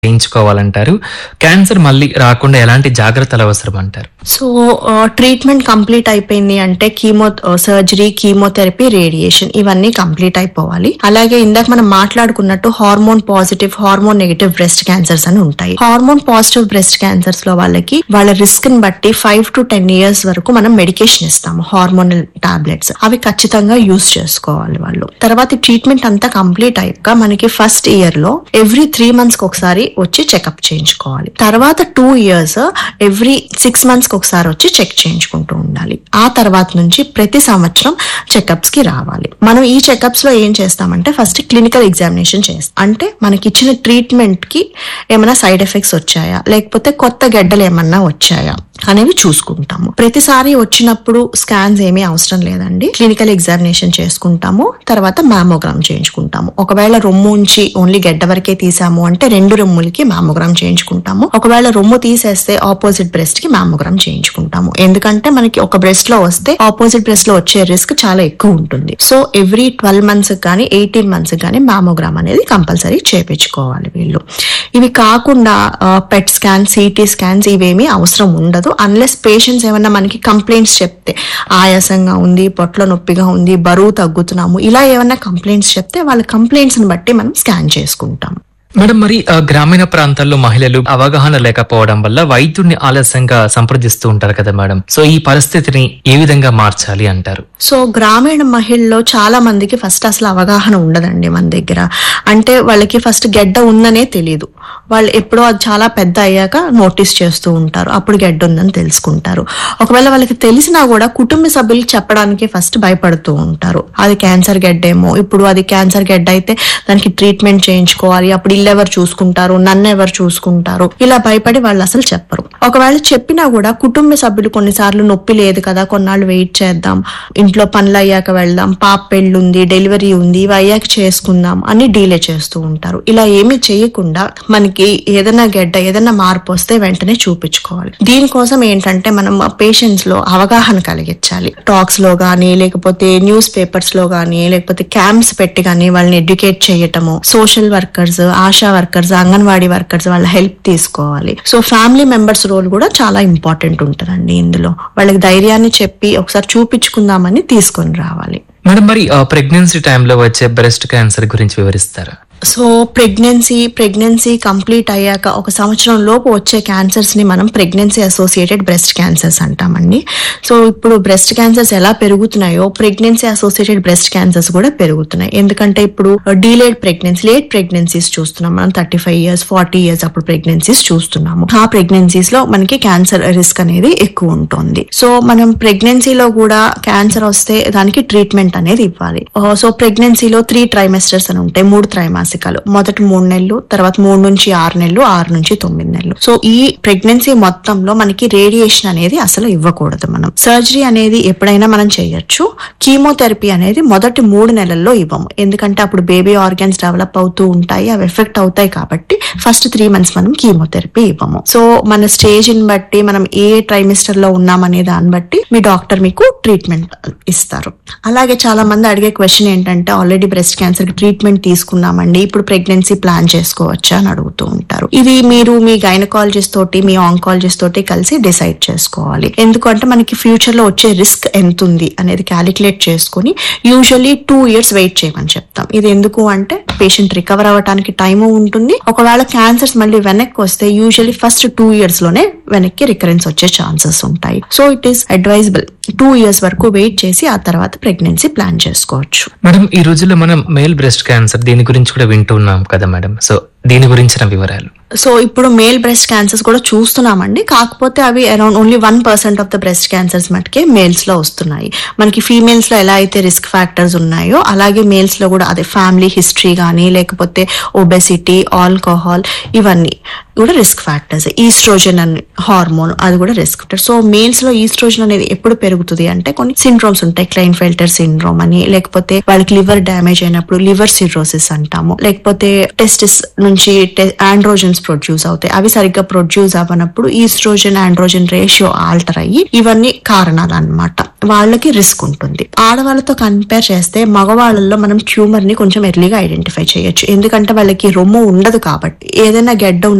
చేయించుకోవాలంటారు cancer మళ్ళీ రాకుండా ఎలాంటి జాగ్రత్తలు అవసరం అంటారు సో ట్రీట్మెంట్ కంప్లీట్ అయిపోయింది అంటే కీమో సర్జరీ కీమోథెరపీ రేడియేషన్ ఇవన్నీ కంప్లీట్ అయిపోవాలి అలాగే ఇందాక మనం మాట్లాడుకున్నట్టు hormone positive hormone negative breast cancers అని ఉంటాయి హార్మోన్ పాజిటివ్ బ్రెస్ట్ క్యాన్సర్స్ లో వాళ్ళకి వాళ్ళ రిస్క్ ని బట్టి ఫైవ్ టు టెన్ ఇయర్స్ వరకు మనం మెడికేషన్ ఇస్తాము హార్మోనల్ టాబ్లెట్స్ అవి ఖచ్చితంగా యూస్ చేసుకోవాలి వాళ్ళు తర్వాత ట్రీట్మెంట్ అంతా కంప్లీట్ అయ్యాక మనకి ఫస్ట్ ఇయర్ లో ఎవ్రీ త్రీ మంత్స్ కి ఒకసారి వచ్చి చెకప్ చేయించుకోవాలి తర్వాత two years every six months కి ఒకసారి వచ్చి చెక్ చేయించుకుంటూ ఉండాలి ఆ తర్వాత నుంచి ప్రతి సంవత్సరం చెకప్స్ కి రావాలి మనం ఈ చెకప్స్ లో ఏం చేస్తామంటే ఫస్ట్ క్లినికల్ ఎగ్జామినేషన్ చేస్తాం అంటే మనకి ఇచ్చిన ట్రీట్మెంట్ కి ఏమైనా సైడ్ ఎఫెక్ట్స్ వచ్చాయా లేకపోతే కొత్త గడ్డలు ఏమన్నా వచ్చాయా అనేవి చూసుకుంటాము ప్రతిసారి వచ్చినప్పుడు స్కాన్స్ ఏమీ అవసరం లేదండి క్లినికల్ ఎగ్జామినేషన్ చేసుకుంటాము తర్వాత మ్యామోగ్రామ్ చేయించుకుంటాము ఒకవేళ రొమ్ము ఉంచి ఓన్లీ గడ్డ వరకే తీసాము అంటే రెండు రొమ్ములకి మ్యామోగ్రామ్ చేయించుకుంటాము ఒకవేళ రొమ్ము తీసేస్తే ఆపోజిట్ బ్రెస్ట్ కి మ్యామోగ్రామ్ చేయించుకుంటాము ఎందుకంటే మనకి ఒక బ్రెస్ట్ లో వస్తే ఆపోజిట్ బ్రెస్ట్ లో వచ్చే రిస్క్ చాలా ఎక్కువ ఉంటుంది సో ఎవ్రీ ట్వెల్వ్ మంత్స్ కానీ ఎయిటీన్ మంత్స్ కానీ మ్యామోగ్రామ్ అనేది కంపల్సరీ చేపించుకోవాలి వీళ్ళు ఇవి కాకుండా పెట్ స్కాన్ సిటీ స్కాన్స్ ఇవేమీ అవసరం ఉండదు అన్లెస్ పేషెంట్స్ ఏమన్నా మనకి కంప్లైంట్స్ చెప్తే ఆయాసంగా ఉంది పొట్ల నొప్పిగా ఉంది బరువు తగ్గుతున్నాము ఇలా ఏమన్నా కంప్లైంట్స్ చెప్తే వాళ్ళ కంప్లైంట్స్ ని బట్టి మనం స్కాన్ చేసుకుంటాం మేడం మరి ఆ, గ్రామీణ ప్రాంతాల్లో మహిళలు అవగాహన లేకపోవడం వల్ల వైద్యుడిని ఆలస్యంగా సంప్రదిస్తూ ఉంటారు కదా మేడం సో ఈ పరిస్థితిని ఏ విధంగా మార్చాలి అంటారు సో గ్రామీణ మహిళల్లో చాలా మందికి ఫస్ట్ అసలు అవగాహన ఉండదండి మన దగ్గర అంటే వాళ్ళకి ఫస్ట్ గెడ్డ ఉందనే తెలియదు వాళ్ళు ఎప్పుడో అది చాలా పెద్ద అయ్యాక నోటీస్ చేస్తూ ఉంటారు అప్పుడు గెడ్డ ఉందని తెలుసుకుంటారు ఒకవేళ వాళ్ళకి తెలిసినా కూడా కుటుంబ సభ్యులు చెప్పడానికి ఫస్ట్ భయపడుతూ ఉంటారు అది క్యాన్సర్ గెడ్డేమో ఇప్పుడు అది క్యాన్సర్ గెడ్డ అయితే దానికి ట్రీట్మెంట్ చేయించుకోవాలి అప్పుడు ఇల్లు ఎవరు చూసుకుంటారు నన్ను ఎవరు చూసుకుంటారు ఇలా భయపడి వాళ్ళు అసలు చెప్పరు ఒకవేళ చెప్పినా కూడా కుటుంబ సభ్యులు కొన్నిసార్లు నొప్పి లేదు కదా కొన్నాళ్ళు వెయిట్ చేద్దాం ఇంట్లో పనులు అయ్యాక వెళ్దాం పాప పెళ్ళి ఉంది డెలివరీ ఉంది ఇవి అయ్యాక చేసుకుందాం అని డీలే చేస్తూ ఉంటారు ఇలా ఏమీ చేయకుండా మనకి ఏదైనా గెడ్డ ఏదైనా మార్పు వస్తే వెంటనే చూపించుకోవాలి దీనికోసం ఏంటంటే మనం పేషెంట్స్ లో అవగాహన కలిగించాలి టాక్స్ లో గానీ లేకపోతే న్యూస్ పేపర్స్ లో గానీ లేకపోతే క్యాంప్స్ పెట్టి గానీ వాళ్ళని ఎడ్యుకేట్ చేయటము social workers ASHA workers anganwadi workers వాళ్ళ హెల్ప్ తీసుకోవాలి సో ఫ్యామిలీ మెంబర్స్ రోల్ కూడా చాలా ఇంపార్టెంట్ ఉంటుందండి ఇందులో వాళ్ళకి ధైర్యాన్ని చెప్పి ఒకసారి చూపించుకుందామని తీసుకొని రావాలి మేడం మరి ప్రెగ్నెన్సీ టైంలో వచ్చే బ్రెస్ట్ క్యాన్సర్ గురించి వివరిస్తారా సో ప్రెగ్నెన్సీ ప్రెగ్నెన్సీ కంప్లీట్ అయ్యాక ఒక సంవత్సరం లోపు వచ్చే క్యాన్సర్స్ ని మనం ప్రెగ్నెన్సీ అసోసియేటెడ్ బ్రెస్ట్ క్యాన్సర్స్ అంటామండి సో ఇప్పుడు బ్రెస్ట్ క్యాన్సర్స్ ఎలా పెరుగుతున్నాయో ప్రెగ్నెన్సీ అసోసియేటెడ్ బ్రెస్ట్ క్యాన్సర్స్ కూడా పెరుగుతున్నాయి ఎందుకంటే ఇప్పుడు డీలేడ్ ప్రెగ్నెన్సీ లేట్ ప్రెగ్నెన్సీస్ చూస్తున్నాం మనం thirty five years forty years అప్పుడు ప్రెగ్నెన్సీస్ చూస్తున్నాము ఆ ప్రెగ్నెన్సీస్ లో మనకి క్యాన్సర్ రిస్క్ అనేది ఎక్కువ ఉంటుంది సో మనం ప్రెగ్నెన్సీలో కూడా క్యాన్సర్ వస్తే దానికి ట్రీట్మెంట్ అనేది ఇవ్వాలి సో ప్రెగ్నెన్సీలో త్రీ ట్రైమెస్టర్స్ అని ఉంటాయి మూడు త్రైమాసికాలు మొదటి మూడు నెలలు తర్వాత మూడు నుంచి ఆరు నెలలు ఆరు నుంచి తొమ్మిది నెలలు సో ఈ ప్రెగ్నెన్సీ మొత్తంలో మనకి రేడియేషన్ అనేది అసలు ఇవ్వకూడదు మనం సర్జరీ అనేది ఎప్పుడైనా మనం చేయొచ్చు కీమోథెరపీ అనేది మొదటి మూడు నెలల్లో ఇవ్వము ఎందుకంటే అప్పుడు బేబీ ఆర్గన్స్ డెవలప్ అవుతూ ఉంటాయి అవి ఎఫెక్ట్ అవుతాయి కాబట్టి ఫస్ట్ త్రీ మంత్స్ మనం కీమోథెరపీ ఇవ్వము సో మన స్టేజ్ ని బట్టి మనం ఏ ట్రైమిస్టర్ లో ఉన్నామనే దాన్ని బట్టి మీ డాక్టర్ మీకు ట్రీట్మెంట్ ఇస్తారు అలాగే చాలా మంది అడిగే క్వశ్చన్ ఏంటంటే ఆల్రెడీ బ్రెస్ట్ క్యాన్సర్ కి ట్రీట్మెంట్ తీసుకున్నామండి ఇప్పుడు ప్రెగ్నెన్సీ ప్లాన్ చేసుకోవచ్చా అని అడుగుతూ ఉంటారు ఇది మీరు మీ గైనకాలజిస్ట్ తోటి మీ ఆంకాలజిస్ట్ తోటి కలిసి డిసైడ్ చేసుకోవాలి ఎందుకంటే మనకి ఫ్యూచర్ లో వచ్చే రిస్క్ ఎంత ఉంది అనేది క్యాలిక్యులేట్ చేసుకుని యూజువల్లీ టూ ఇయర్స్ వెయిట్ చేయమని చెప్తాం ఇది ఎందుకు అంటే పేషెంట్ రికవర్ అవ్వడానికి టైం ఉంటుంది ఒకవేళ క్యాన్సర్స్ మళ్ళీ వెనక్కి వస్తే యూజువల్లీ ఫస్ట్ టూ ఇయర్స్ లోనే వెనక్కి రికరెన్స్ వచ్చే ఛాన్సెస్ ఉంటాయి so it is advisable two years వరకు వెయిట్ చేసి ఆ తర్వాత ప్రెగ్నెన్సీ ప్లాన్ చేసుకోవచ్చు మేడం ఈ రోజుల్లో మనం మేల్ బ్రెస్ట్ క్యాన్సర్ దీని గురించి కూడా వింటున్నాం కదా మేడం సో దీని గురించిన వివరాలు సో ఇప్పుడు మేల్ బ్రెస్ట్ క్యాన్సర్స్ కూడా చూస్తున్నామండి కాకపోతే అవి around only one percent of the breast cancers మటుకే మేల్స్ లో వస్తున్నాయి మనకి ఫీమేల్స్ లో ఎలా అయితే రిస్క్ ఫ్యాక్టర్స్ ఉన్నాయో అలాగే మేల్స్ లో కూడా అదే ఫ్యామిలీ హిస్టరీ కానీ లేకపోతే ఒబెసిటీ ఆల్కహాల్ ఇవన్నీ కూడా రిస్క్ ఫ్యాక్టర్స్ ఈస్ట్రోజన్ అని హార్మోన్ అది కూడా రిస్క్ ఫ్యాక్టర్ సో మేల్స్ లో ఈస్ట్రోజన్ అనేది ఎప్పుడు పెరుగుతుంది అంటే కొన్ని సిండ్రోమ్స్ ఉంటాయి క్లైన్ ఫెల్టర్ సిండ్రోమ్ అని లేకపోతే వాళ్ళకి లివర్ డ్యామేజ్ అయినప్పుడు లివర్ సిరోసిస్ అంటాము లేకపోతే టెస్టిస్ నుంచి ఆండ్రోజన్స్ హార్మోన్స్ ప్రొడ్యూస్ అవుతాయి అవి సరిగ్గా ప్రొడ్యూస్ అవ్వనప్పుడు ఈస్ట్రోజన్ ఆండ్రోజన్ రేషియో ఆల్టర్ అయ్యి ఇవన్నీ కారణాలు అన్నమాట వాళ్ళకి రిస్క్ ఉంటుంది ఆడవాళ్ళతో కంపేర్ చేస్తే మగవాళ్ళల్లో మనం ట్యూమర్ ని కొంచెం ఎర్లీగా ఐడెంటిఫై చేయొచ్చు ఎందుకంటే వాళ్ళకి రొమ్ము ఉండదు కాబట్టి ఏదైనా గెడ్డ